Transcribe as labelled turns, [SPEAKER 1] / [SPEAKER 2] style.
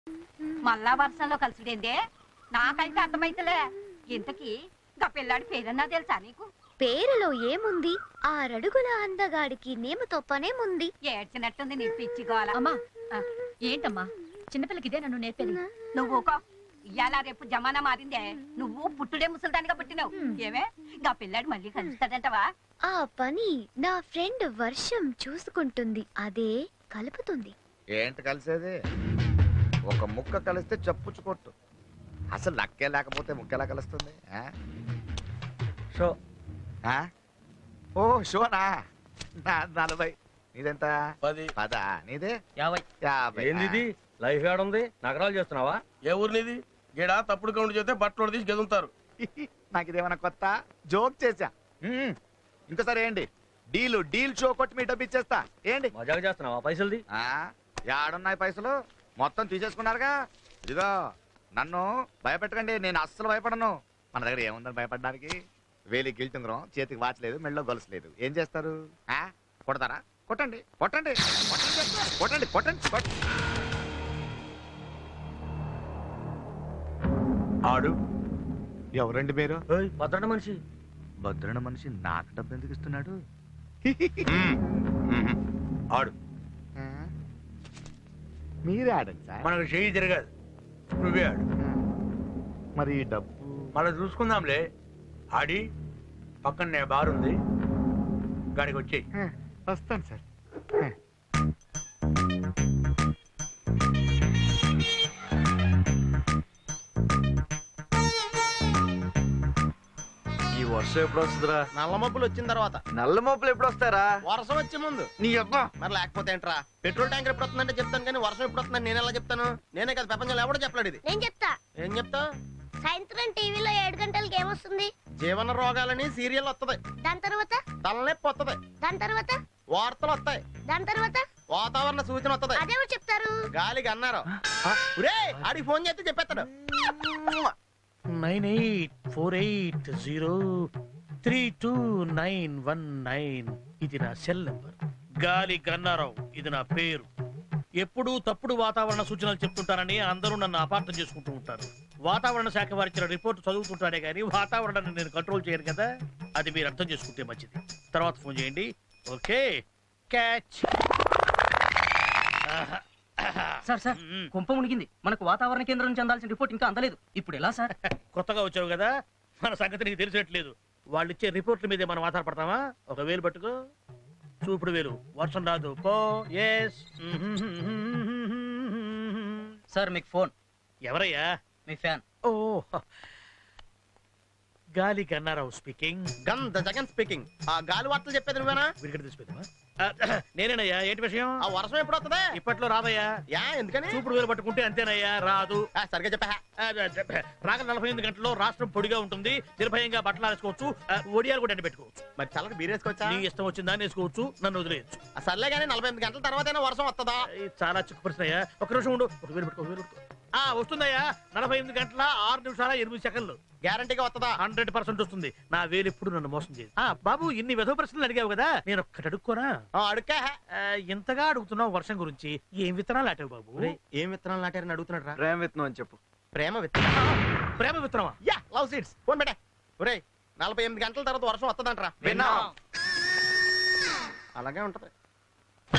[SPEAKER 1] మళ్ళా వర్షంలో కలిసిడేందే నాకైతే అర్థమైతలే ఇంతకీ గా పిల్లాడి పేరన్నా తెలుసా నీకు
[SPEAKER 2] పేరులో ఏముంది ఆరడుగుల అందగాడికి నేమతో పనేముంది
[SPEAKER 1] ఏడ్చినట్టుంది నీ పిచ్చి గోల
[SPEAKER 3] అమ్మా ఏంటమ్మా చిన్నపిల్లకి ఇదే నన్ను నేర్పేది
[SPEAKER 1] నువ్వు ఊకో ఇయ్యాల రేపు జమానా మారిందే నువ్వు పుట్టుడే ముసలిదానిగా పుట్టినావు ఏమే గా పిల్లాడు మళ్ళీ కలుస్తాడంటవా
[SPEAKER 2] ఆ పని నా ఫ్రెండ్ వర్షం చూసుకుంటుంది అదే కలుపుతుంది
[SPEAKER 4] ఏంటి కలిసేది ఒక ముక్క కలిస్తే చప్పుచ్చు కొట్టు అసలు లక్కే లేకపోతే ముక్క ఎలా కలుస్తుంది ఆ?
[SPEAKER 5] షో
[SPEAKER 4] ఆ? ఓ షోనా నా నలభై నీదెంత
[SPEAKER 6] పది
[SPEAKER 4] పదా నీదే
[SPEAKER 5] యాభై
[SPEAKER 4] యాభై
[SPEAKER 5] ఏంది ఇది లైఫ్ ఏడుంది నగరాలు చేస్తున్నావా
[SPEAKER 6] ఏ ఊరినిది గీడ తప్పుడు కౌంట్ చేస్తే బట్టలు తీసి గెదులుతారు
[SPEAKER 4] నాకు ఇదేమన్నా కొత్త జోక్ చేశా మ్మ్. ఇంకోసారి ఏంటి డీలు డీల్ షో కొట్టి మీ డబ్బు ఇచ్చేస్తా ఏంటి
[SPEAKER 5] మజాగా చేస్తున్నావా పైసలుది
[SPEAKER 4] ఆ యాడున్నాయి పైసలు మొత్తం తీసేసుకున్నారుగా ఇదిగో నన్ను భయపెట్టకండి నేను అస్సలు భయపడను మన దగ్గర ఏముందని భయపడడానికి వేలి గిల్టుంగరం చేతికి వాచ్ లేదు మెళ్ళో గొలుసు లేదు ఏం చేస్తారు ఆ కొడతారా కొట్టండి కొట్టండి కొట్టండి చెప్తా. కొట్టండి కొట్టండి కొట్టండి
[SPEAKER 5] ఆడు
[SPEAKER 4] ఎవరండి మీరు
[SPEAKER 5] ఏయ్, భద్రట మనిషి
[SPEAKER 4] భద్రణ మనిషి నాకు డబ్బు ఎందుకు ఇస్తున్నాడు
[SPEAKER 5] ఆడు
[SPEAKER 4] ఆ? మీరే ఆడండి సార్
[SPEAKER 5] మనకు చెయ్యి తిరగదు నువ్వే ఆడు
[SPEAKER 4] మరి ఈ డబ్బు
[SPEAKER 5] మళ్ళీ చూసుకుందాంలే ఆడి పక్కనే బార్ ఉంది గాడికి వచ్చేయి
[SPEAKER 4] ఆ, వస్తాను సార్ ఆ.
[SPEAKER 7] ఈ వర్షం ఎప్పుడు వస్తుందిరా
[SPEAKER 6] నల్ల మబ్బులు వచ్చిన తర్వాత
[SPEAKER 7] నల్ల మోపులు ఎప్పుడు వస్తారా
[SPEAKER 6] వర్షం వచ్చే ముందు
[SPEAKER 4] నీ అబ్బా
[SPEAKER 6] మరి లేకపోతే ఏంట్రా పెట్రోల్ ట్యాంకర్ ఎప్పుడు వస్తుందంటే చెప్తాను కానీ వర్షం ఎప్పుడు వస్తుందని నేను ఎలా చెప్తాను నేనే కదా ప్రపంచంలో ఎవడో చెప్పలేడు ఇది
[SPEAKER 2] నేను చెప్తా
[SPEAKER 6] ఏం చెప్తా
[SPEAKER 2] సాయంత్రం టీవీలో ఏడు గంటలకి ఏమొస్తుంది
[SPEAKER 6] జీవన రోగాలని సీరియల్ వస్తది
[SPEAKER 2] దాని తర్వాత
[SPEAKER 6] తలనొప్పి వస్తది
[SPEAKER 2] దాని తర్వాత
[SPEAKER 6] వార్తలు వస్తాయి
[SPEAKER 2] దాని తర్వాత
[SPEAKER 6] వాతావరణ సూచన వస్తది
[SPEAKER 2] అదేమో చెప్తారు
[SPEAKER 6] గాలికి అన్నారు ఒరే ఆడికి ఫోన్ చేస్తే చెప్పేస్తాడు
[SPEAKER 8] nine eight four eight zero three two nine one nine ఇది నా సెల్ నెంబర్ గాలి గన్నారావు ఇది నా పేరు ఎప్పుడూ తప్పుడు వాతావరణ సూచనలు చెప్తుంటారని అందరూ నన్ను అపార్థం చేసుకుంటూ ఉంటారు వాతావరణ శాఖ వారిచ్చిన రిపోర్ట్ చదువుతుంటానే కానీ వాతావరణాన్ని నేను కంట్రోల్ చేయను కదా అది మీరు అర్థం చేసుకుంటే మంచిది తర్వాత ఫోన్ చేయండి ఓకే క్యాచ్
[SPEAKER 9] సార్ సార్ కుంప మునిగింది మనకు వాతావరణ కేంద్రం నుంచి అందాల్సిన రిపోర్ట్ ఇంకా అందలేదు ఇప్పుడు ఎలా సార్
[SPEAKER 8] కొత్తగా వచ్చావు కదా మన సంగతి నీకు తెలిసేట్లేదు వాళ్ళు ఇచ్చే రిపోర్ట్ల మీదే మనం ఆధారపడతామా ఒక వేలు పట్టుకో చూపుడు వేలు వర్షం రాదు పో ఎస్
[SPEAKER 9] సార్ మీకు ఫోన్
[SPEAKER 8] ఎవరయ్యా
[SPEAKER 9] మీ ఫ్యాన్
[SPEAKER 8] ఓ గాలి గన్నారావు స్పీకింగ్
[SPEAKER 6] గంధ జగన్ స్పీకింగ్ ఆ గాలి వార్తలు చెప్పేది నువ్వేనా
[SPEAKER 8] విడిగడ తీసిపోతావా నేనేనయ్యా ఏంటి విషయం
[SPEAKER 6] ఆ వర్షం ఎప్పుడు వస్తుందా
[SPEAKER 8] ఇప్పట్లో రాదయ్యా
[SPEAKER 6] యా ఎందుకని
[SPEAKER 8] చూపుడు వేలు పట్టుకుంటే అంతేనయ్యా రాదు
[SPEAKER 6] ఆ, సరిగ్గా చెప్పా
[SPEAKER 8] ఆ, రాగల నలభై ఎనిమిది గంటల్లో రాష్ట్రం పొడిగా ఉంటుంది నిర్భయంగా బట్టలు వేసుకోవచ్చు ఆ, ఒడియాలు కూడా ఎండ పెట్టుకోవచ్చు
[SPEAKER 6] మరి చల్లటి బీరేసుకోవచ్చా
[SPEAKER 8] నీ ఇష్టం వచ్చిందా వేసుకోవచ్చు నన్ను వదిలేయచ్చు
[SPEAKER 6] ఆ, సర్లే కానీ నలభై ఎనిమిది గంటల తర్వాతైనా వర్షం వస్తుందా
[SPEAKER 8] ఇది చాలా చిక్కు ప్రశ్న అయ్యా ఒక నిమిషం ఉండు ఒక వేలు పెట్టుకో ఒక వేలు పెట్టుకో ఆ వస్తుందయ్యా నలభై ఎనిమిది గంటల ఆరు నిమిషాల ఎనిమిది సెకండ్లు
[SPEAKER 6] గ్యారంటీగా వస్తుందా
[SPEAKER 8] హండ్రెడ్ పర్సెంట్ వస్తుంది నా వేలు ఎప్పుడు నన్ను మోసం చేయదు ఆ బాబు ఇన్ని వెధవ ప్రశ్నలు అడిగావు కదా నేను ఒక్కటి అడుక్కోనా
[SPEAKER 6] ఆ, అడుక్కా
[SPEAKER 8] ఆ, ఇంతగా అడుగుతున్నావు వర్షం గురించి ఏం విత్తనాలు అటావు బాబు
[SPEAKER 6] ఒరేయ్, ఏం విత్తనాలు నాటారని అడుగుతున్నాడు రా
[SPEAKER 7] ప్రేమ విత్తనం అని చెప్పు
[SPEAKER 6] ప్రేమ విత్తనం
[SPEAKER 8] ప్రేమ విత్తనమా
[SPEAKER 6] యా లవ్ సీడ్స్ ఫోన్ పెట్టే ఒరే నలభై ఎనిమిది గంటల తర్వాత వర్షం వస్తుందంటరా
[SPEAKER 4] విన్నాం.
[SPEAKER 6] అలాగే ఉంటది